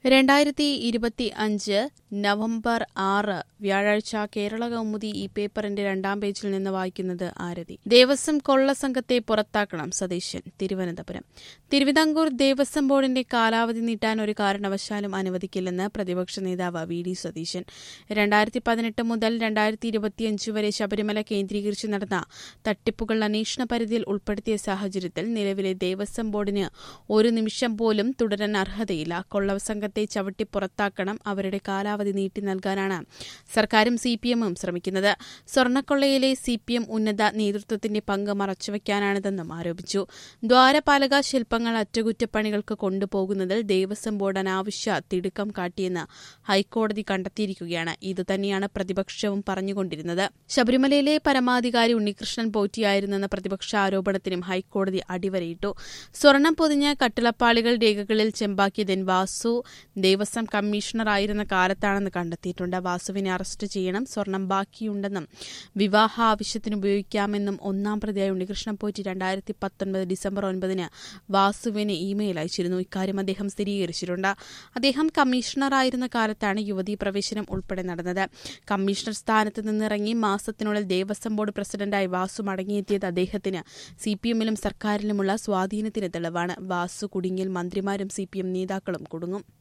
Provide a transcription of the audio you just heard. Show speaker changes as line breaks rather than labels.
രണ്ടായിരത്തി ഇരുപത്തി അഞ്ച് നവംബർ ആറ് വ്യാഴാഴ്ച കേരള കൗമുദി ഈ പേപ്പറിന്റെ രണ്ടാം പേജിൽ നിന്ന് വായിക്കുന്നത് ആരതി ദേവസ്വം കൊള്ള സംഘത്തെ പുറത്താക്കണം സതീശൻ തിരുവനന്തപുരം തിരുവിതാംകൂർ ദേവസ്വം ബോർഡിന്റെ കാലാവധി നീട്ടാൻ ഒരു കാരണവശാലും അനുവദിക്കില്ലെന്ന് പ്രതിപക്ഷ നേതാവ് വി ഡി സതീശൻ രണ്ടായിരത്തി പതിനെട്ട് മുതൽ രണ്ടായിരത്തി ഇരുപത്തിയഞ്ച് വരെ ശബരിമല കേന്ദ്രീകരിച്ച് നടന്ന തട്ടിപ്പുകൾ അന്വേഷണ പരിധിയിൽ ഉൾപ്പെടുത്തിയ സാഹചര്യത്തിൽ നിലവിലെ ദേവസ്വം ബോർഡിന് ഒരു നിമിഷം പോലും തുടരാൻ അർഹതയില്ല കൊള്ള സംഘത്തെ ചവിട്ടി പുറത്താക്കണം അവരുടെ കാലാവധി നീട്ടി നൽകാനാണ് സർക്കാരും സി പി എമ്മും ശ്രമിക്കുന്നത് സ്വർണ്ണക്കൊള്ളയിലെ സി പി എം ഉന്നത നേതൃത്വത്തിന്റെ പങ്ക് മറച്ചുവെക്കാനാണിതെന്നും ആരോപിച്ചു ദ്വാരപാലക ശില്പങ്ങൾ അറ്റകുറ്റപ്പണികൾക്ക് കൊണ്ടുപോകുന്നതിൽ ദേവസ്വം ബോർഡ് അനാവശ്യ തിടുക്കം കാട്ടിയെന്ന് ഹൈക്കോടതി കണ്ടെത്തിയിരിക്കുകയാണ് ഇതുതന്നെയാണ് പ്രതിപക്ഷവും പറഞ്ഞുകൊണ്ടിരുന്നത് ശബരിമലയിലെ പരമാധികാരി ഉണ്ണികൃഷ്ണൻ പോറ്റിയായിരുന്നെന്ന പ്രതിപക്ഷ ആരോപണത്തിനും ഹൈക്കോടതി അടിവരയിട്ടു സ്വർണം പൊതിഞ്ഞ കട്ടിളപ്പാളികൾ രേഖകളിൽ ചെമ്പാക്കിയതിൻ വാസു ദേവസ്വം കമ്മീഷണറായിരുന്ന കാലത്താണെന്ന് കണ്ടെത്തിയിട്ടുണ്ട് വാസുവിനെ അറസ്റ്റ് ചെയ്യണം സ്വർണം ബാക്കിയുണ്ടെന്നും വിവാഹ ആവശ്യത്തിന് ഉപയോഗിക്കാമെന്നും ഒന്നാം പ്രതിയായ ഉണ്ണികൃഷ്ണൻ പോറ്റി രണ്ടായിരത്തി പത്തൊൻപത് ഡിസംബർ ഒൻപതിന് വാസുവിന് ഇമെയിൽ അയച്ചിരുന്നു ഇക്കാര്യം അദ്ദേഹം സ്ഥിരീകരിച്ചിട്ടുണ്ട് അദ്ദേഹം കമ്മീഷണറായിരുന്ന കാലത്താണ് യുവതീ പ്രവേശനം ഉൾപ്പെടെ നടന്നത് കമ്മീഷണർ സ്ഥാനത്ത് നിന്നിറങ്ങി മാസത്തിനുള്ളിൽ ദേവസ്വം ബോർഡ് പ്രസിഡന്റായി വാസു മടങ്ങിയെത്തിയത് അദ്ദേഹത്തിന് സി പി എമ്മിലും സർക്കാരിലുമുള്ള സ്വാധീനത്തിന് തെളിവാണ് വാസു കുടുങ്ങിയിൽ മന്ത്രിമാരും സി പി എം നേതാക്കളും കുടുങ്ങും